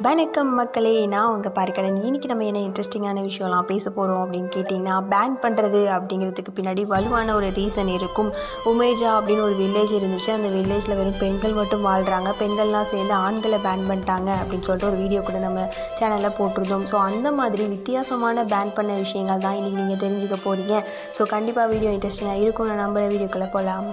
வணக்கம் மக்களே நான் உங்கள் பார்க்கடன் இன்னைக்கு நம்ம என்ன இன்ட்ரெஸ்டிங்கான விஷயம்லாம் பேச போகிறோம் அப்படின்னு கேட்டிங்கன்னா பேன் பண்ணுறது அப்படிங்கிறதுக்கு பின்னாடி வலுவான ஒரு ரீசன் இருக்கும் உமேஜா அப்படின்னு ஒரு வில்லேஜ் இருந்துச்சு அந்த வில்லேஜில் வெறும் பெண்கள் மட்டும் வாழ்கிறாங்க பெண்கள்லாம் சேர்ந்து ஆண்களை பேன் பண்ணிட்டாங்க அப்படின்னு சொல்லிட்டு ஒரு வீடியோ கூட நம்ம சேனலில் போட்டிருந்தோம் ஸோ அந்த மாதிரி வித்தியாசமான பேன் பண்ண விஷயங்கள் தான் இன்றைக்கி நீங்கள் தெரிஞ்சுக்க போகிறீங்க ஸோ கண்டிப்பாக வீடியோ இன்ட்ரெஸ்டிங்காக இருக்கும் நான் நம்புகிற வீடியோக்குள்ளே போகலாம்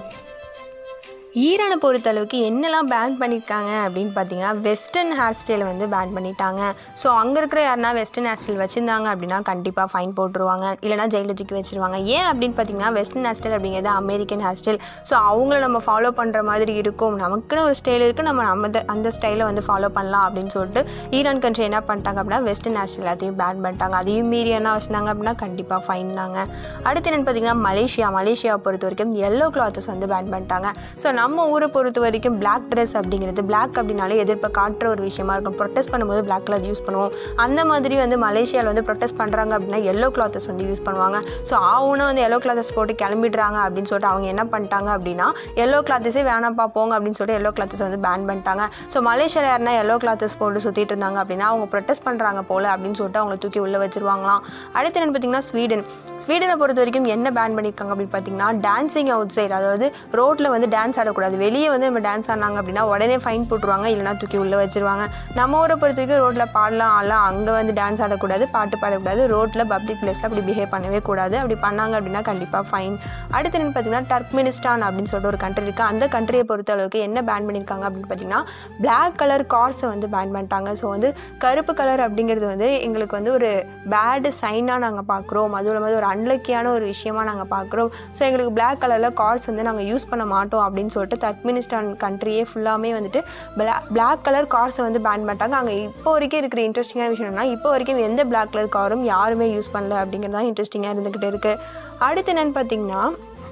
ஈரானை பொறுத்தளவுக்கு என்னெல்லாம் பேன் பண்ணியிருக்காங்க அப்படின்னு பார்த்தீங்கன்னா வெஸ்டர்ன் ஹேர் ஸ்டைலை வந்து பேன் பண்ணிட்டாங்க ஸோ அங்கே இருக்கிற யாருனா வெஸ்டர்ன் ஹேர் ஸ்டைல் வச்சுருந்தாங்க அப்படின்னா கண்டிப்பாக ஃபைன் போட்டுருவாங்க இல்லைனா ஜெயிலில் தூக்கி வச்சிருவாங்க ஏன் அப்படின்னு பார்த்தீங்கன்னா வெஸ்டர்ன் ஹேர் ஸ்டைல் அப்படிங்கிறது அமெரிக்கன் ஹேர் ஸ்டைல் ஸோ அவங்கள நம்ம ஃபாலோ பண்ணுற மாதிரி இருக்கும் நமக்குன்னு ஒரு ஸ்டைல் இருக்குது நம்ம நம்ம அந்த ஸ்டைலை வந்து ஃபாலோ பண்ணலாம் அப்படின்னு சொல்லிட்டு ஈரான் கண்ட்ரி என்ன பண்ணிட்டாங்க அப்படின்னா வெஸ்டர்ன் ஹேர் ஸ்டைல் எல்லாத்தையும் பேன் பண்ணிட்டாங்க அதையும் மீறி என்ன வச்சுருந்தாங்க அப்படின்னா கண்டிப்பாக ஃபைன் தாங்க அடுத்து என்னென்னு பார்த்தீங்கன்னா மலேசியா மலேசியாவை பொறுத்த வரைக்கும் எல்லோ கிளாத்தஸ் வந்து பேன் பண்ணிட்டாங்க ஸோ நம்ம ஊரை பொறுத்த வரைக்கும் பிளாக் ட்ரெஸ் அப்படிங்கிறது பிளாக் அப்படின்னாலே எதிர்ப்பை காட்டுற ஒரு விஷயமா இருக்கும் ப்ரொட்டஸ்ட் பண்ணும்போது பிளாக் கலர் யூஸ் பண்ணுவோம் அந்த மாதிரி வந்து மலேசியாவில் வந்து ப்ரொட்டஸ்ட் பண்ணுறாங்க அப்படின்னா எல்லோ கிளாத்தஸ் வந்து யூஸ் பண்ணுவாங்க ஸோ ஆவுனா வந்து எல்லோ கிளாத்தஸ் போட்டு கிளம்பிடுறாங்க அப்படின்னு சொல்லிட்டு அவங்க என்ன பண்ணிட்டாங்க அப்படின்னா எல்லோ கிளாத்தஸே வேணாம்ப்பா போங்க அப்படின்னு சொல்லிட்டு எல்லோ கிளாத்தஸ் வந்து பேன் பண்ணிட்டாங்க ஸோ மலேசியாவில் யாருனா எல்லோ கிளாத்தஸ் போட்டு சுற்றிட்டு இருந்தாங்க அப்படின்னா அவங்க ப்ரொட்டஸ்ட் பண்ணுறாங்க போல் அப்படின்னு சொல்லிட்டு அவங்களை தூக்கி உள்ளே வச்சிருவாங்களாம் அடுத்து என்னென்னு பார்த்தீங்கன்னா ஸ்வீடன் ஸ்வீடனை பொறுத்த வரைக்கும் என்ன பேன் பண்ணியிருக்காங்க அப்படின்னு பார்த்தீங்கன்னா டான்ஸிங் அவுட் சைடு அதாவது ரோட்டில் வந்து டான்ஸ் ஆடக்கூடாது வெளியே வந்து நம்ம டான்ஸ் ஆடினாங்க அப்படின்னா உடனே ஃபைன் போட்டுருவாங்க இல்லைனா தூக்கி உள்ளே வச்சிருவாங்க நம்ம ஊரை பொறுத்த வரைக்கும் ரோட்டில் பாடலாம் ஆடலாம் அங்கே வந்து டான்ஸ் ஆடக்கூடாது பாட்டு பாடக்கூடாது ரோட்டில் பப்ளிக் பிளேஸில் அப்படி பிஹேவ் பண்ணவே கூடாது அப்படி பண்ணாங்க அப்படின்னா கண்டிப்பாக ஃபைன் அடுத்து என்னென்னு பார்த்தீங்கன்னா டர்க்மெனிஸ்டான் அப்படின்னு சொல்லிட்டு ஒரு கண்ட்ரி இருக்குது அந்த கண்ட்ரியை பொறுத்த அளவுக்கு என்ன பேன் பண்ணியிருக்காங்க அப்படின்னு பார்த்தீங்கன்னா பிளாக் கலர் கார்ஸை வந்து பேன் பண்ணிட்டாங்க ஸோ வந்து கருப்பு கலர் அப்படிங்கிறது வந்து எங்களுக்கு வந்து ஒரு பேடு சைனாக நாங்கள் பார்க்குறோம் அதுவும் இல்லாமல் ஒரு அன்லக்கியான ஒரு விஷயமா நாங்கள் பார்க்குறோம் ஸோ எங்களுக்கு பிளாக் கலரில் கார்ஸ் வந்து நாங்கள் யூஸ் பண்ண மாட்டோம் அப்படின்னு சொல்லிட்டு தர்க்மினிஸ்டான் கண்ட்ரியே ஃபுல்லாமே வந்துட்டு பிளா பிளாக் கலர் கார்ஸை வந்து பேன் பண்ணிட்டாங்க அங்கே இப்போ வரைக்கும் இருக்கிற இன்ட்ரெஸ்டிங்கான விஷயம் என்னன்னா இப்போ வரைக்கும் எந்த பிளாக் கலர் காரும் யாருமே யூஸ் பண்ணல அப்படிங்கிறது தான் இன்ட்ரெஸ்டிங்காக இருந்துக்கிட்டு இருக்குது அடுத்து என்னென்னு பார்த்தீங்கன்னா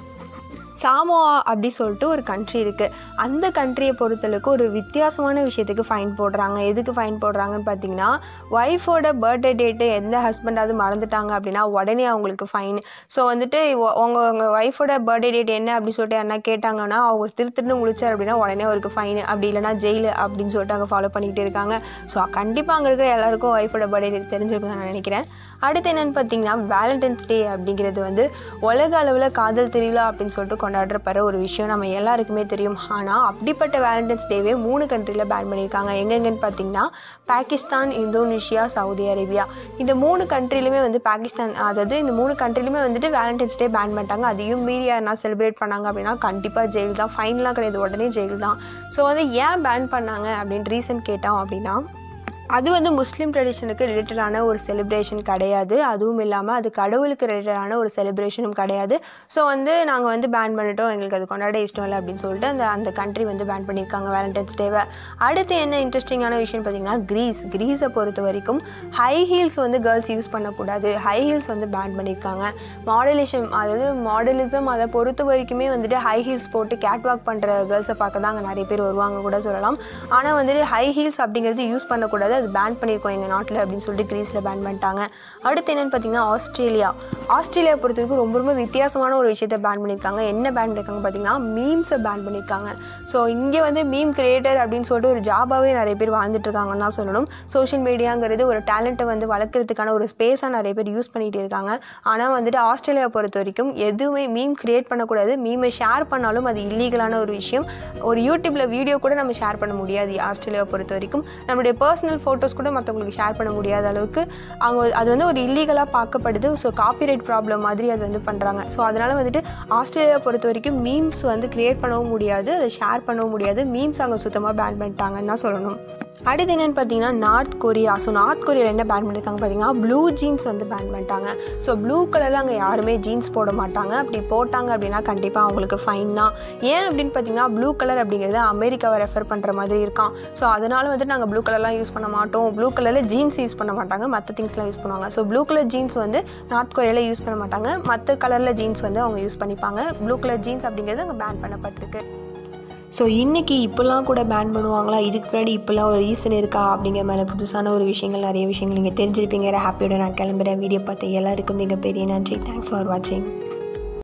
சாமோவா அப்படி சொல்லிட்டு ஒரு கண்ட்ரி இருக்குது அந்த கண்ட்ரியை பொறுத்தளவுக்கு ஒரு வித்தியாசமான விஷயத்துக்கு ஃபைன் போடுறாங்க எதுக்கு ஃபைன் போடுறாங்கன்னு பார்த்தீங்கன்னா ஒய்ஃபோட பர்த்டே டேட்டு எந்த ஹஸ்பண்டாவது மறந்துட்டாங்க அப்படின்னா உடனே அவங்களுக்கு ஃபைன் ஸோ வந்துட்டு உங்கள் உங்கள் ஒய்ஃபோட பர்த்டே டேட் என்ன அப்படின்னு சொல்லிட்டு யாருனா கேட்டாங்கன்னா அவங்க திருத்திட்டு முடிச்சார் அப்படின்னா உடனே அவருக்கு ஃபைன் அப்படி இல்லைனா ஜெயிலு அப்படின்னு சொல்லிட்டு அங்கே ஃபாலோ பண்ணிக்கிட்டே இருக்காங்க ஸோ கண்டிப்பாக அங்கே இருக்கிற எல்லாருக்கும் ஒய்ஃபோட பர்த்டே டேட் தெரிஞ்சிருக்கும் நான் நினைக்கிறேன் அடுத்து என்னென்னு பார்த்தீங்கன்னா வேலண்டைன்ஸ் டே அப்படிங்கிறது வந்து உலக அளவில் காதல் திருவிழா அப்படின்னு சொல்லிட்டு கொண்டாடுறப்பற ஒரு விஷயம் நம்ம எல்லாருக்குமே தெரியும் ஆனால் அப்படிப்பட்ட வேலண்டைன்ஸ் டேவே மூணு கண்ட்ரியில் பேன் பண்ணியிருக்காங்க எங்கெங்கன்னு பார்த்தீங்கன்னா பாகிஸ்தான் இந்தோனேஷியா சவுதி அரேபியா இந்த மூணு கண்ட்ரிலுமே வந்து பாகிஸ்தான் அதாவது இந்த மூணு கண்ட்ரிலுமே வந்துட்டு வேலண்டைன்ஸ் டே பேன் பண்ணிட்டாங்க அதையும் மீறி யாருனா செலிப்ரேட் பண்ணாங்க அப்படின்னா கண்டிப்பாக ஜெயில் தான் ஃபைன்லாம் கிடையாது உடனே ஜெயில் தான் ஸோ வந்து ஏன் பேன் பண்ணாங்க அப்படின்னு ரீசன் கேட்டோம் அப்படின்னா அது வந்து முஸ்லீம் ட்ரெடிஷனுக்கு ரிலேட்டடான ஒரு செலிப்ரேஷன் கிடையாது அதுவும் இல்லாமல் அது கடவுளுக்கு ரிலேட்டடான ஒரு செலிப்ரேஷனும் கிடையாது ஸோ வந்து நாங்கள் வந்து பேன் பண்ணிட்டோம் எங்களுக்கு அது கொண்டாட இஷ்டம் இல்லை அப்படின்னு சொல்லிட்டு அந்த அந்த கண்ட்ரி வந்து பேன் பண்ணியிருக்காங்க வேலண்டைன்ஸ் டேவை அடுத்து என்ன இன்ட்ரெஸ்டிங்கான விஷயம் பார்த்தீங்கன்னா க்ரீஸ் க்ரீஸை பொறுத்த வரைக்கும் ஹை ஹீல்ஸ் வந்து கேர்ள்ஸ் யூஸ் பண்ணக்கூடாது ஹை ஹீல்ஸ் வந்து பேன் பண்ணியிருக்காங்க மாடலேஷன் அதாவது மாடலிசம் அதை பொறுத்த வரைக்குமே வந்துட்டு ஹை ஹீல்ஸ் போட்டு கேட் வாக் பண்ணுற கேர்ள்ஸை பார்க்க தான் அங்கே நிறைய பேர் வருவாங்க கூட சொல்லலாம் ஆனால் வந்துட்டு ஹை ஹீல்ஸ் அப்படிங்கிறது யூஸ் பண்ணக்கூடாது அது பேன் பண்ணியிருக்கோம் எங்கள் நாட்டில் அப்படின்னு சொல்லிட்டு க்ரீஸில் பேன் பண்ணிட்டாங்க அடுத்து என்னென்னு பார்த்தீங்கன்னா ஆஸ்திரேலியா ஆஸ்திரேலியா பொறுத்த வரைக்கும் ரொம்ப ரொம்ப வித்தியாசமான ஒரு விஷயத்தை பேன் பண்ணியிருக்காங்க என்ன பேன் பண்ணியிருக்காங்க பார்த்தீங்கன்னா மீம்ஸை பேன் பண்ணியிருக்காங்க ஸோ இங்கே வந்து மீம் கிரியேட்டர் அப்படின்னு சொல்லிட்டு ஒரு ஜாபாகவே நிறைய பேர் வாழ்ந்துட்டு இருக்காங்கன்னு தான் சொல்லணும் சோஷியல் மீடியாங்கிறது ஒரு டேலண்ட்டை வந்து வளர்க்குறதுக்கான ஒரு ஸ்பேஸாக நிறைய பேர் யூஸ் பண்ணிகிட்டு இருக்காங்க ஆனால் வந்துட்டு ஆஸ்திரேலியா பொறுத்த வரைக்கும் எதுவுமே மீம் கிரியேட் பண்ணக்கூடாது மீமை ஷேர் பண்ணாலும் அது இல்லீகலான ஒரு விஷயம் ஒரு யூடியூப்பில் வீடியோ கூட நம்ம ஷேர் பண்ண முடியாது ஆஸ்திரேலியாவை பொறுத்த வரைக்கும் நம்மளுடைய பர்சனல் ஃபோட்டோஸ் கூட மற்றவங்களுக்கு ஷேர் பண்ண முடியாத அளவுக்கு அவங்க அது வந்து ஒரு இல்லீகலாக பார்க்கப்படுது ஸோ காப்பிரைட் ப்ராப்ளம் மாதிரி அது வந்து பண்ணுறாங்க ஸோ அதனால் வந்துட்டு ஆஸ்திரேலியா பொறுத்த வரைக்கும் மீம்ஸ் வந்து க்ரியேட் பண்ணவும் முடியாது அதை ஷேர் பண்ணவும் முடியாது மீம்ஸ் அங்கே சுத்தமாக பேன் பண்ணிட்டாங்கன்னு தான் சொல்லணும் அடுத்து என்னென்னு பார்த்தீங்கன்னா நார்த் கொரியா ஸோ நார்த் கொரியாவில் என்ன பேன் பண்ணியிருக்காங்க பார்த்தீங்கன்னா ப்ளூ ஜீன்ஸ் வந்து பேன் பண்ணிட்டாங்க ஸோ ப்ளூ கலரில் அங்கே யாருமே ஜீன்ஸ் போட மாட்டாங்க அப்படி போட்டாங்க அப்படின்னா கண்டிப்பாக அவங்களுக்கு ஃபைன் தான் ஏன் அப்படின்னு பார்த்தீங்கன்னா ப்ளூ கலர் அப்படிங்கிறது அமெரிக்காவை ரெஃபர் பண்ணுற மாதிரி இருக்கான் ஸோ அதனால் வந்துட்டு நாங்கள் ப்ளூ கலர்லாம் யூஸ் பண்ண மாட்டோம் ப்ளூ கலரில் ஜீன்ஸ் யூஸ் பண்ண மாட்டாங்க மற்ற திங்ஸ்லாம் யூஸ் பண்ணுவாங்க ஸோ ப்ளூ கலர் ஜீன்ஸ் வந்து நார்த் கொரியாவில் யூஸ் பண்ண மாட்டாங்க மற்ற கலரில் ஜீன்ஸ் வந்து அவங்க யூஸ் பண்ணிப்பாங்க ப்ளூ கலர் ஜீன்ஸ் அப்படிங்கிறது அங்கே பேன் பண்ணப்பட்டிருக்கு ஸோ இன்றைக்கி இப்போல்லாம் கூட பேன் பண்ணுவாங்களா இதுக்கு முன்னாடி இப்போல்லாம் ஒரு ரீசன் இருக்கா அப்படிங்கிற மாதிரி புதுசான ஒரு விஷயங்கள் நிறைய விஷயங்கள் நீங்கள் தெரிஞ்சிருப்பீங்க ஹாப்பியோட நான் கிளம்புறேன் வீடியோ பார்த்த எல்லாருக்கும் மிகப்பெரிய நன்றி தேங்க்ஸ் ஃபார் வாட்சிங்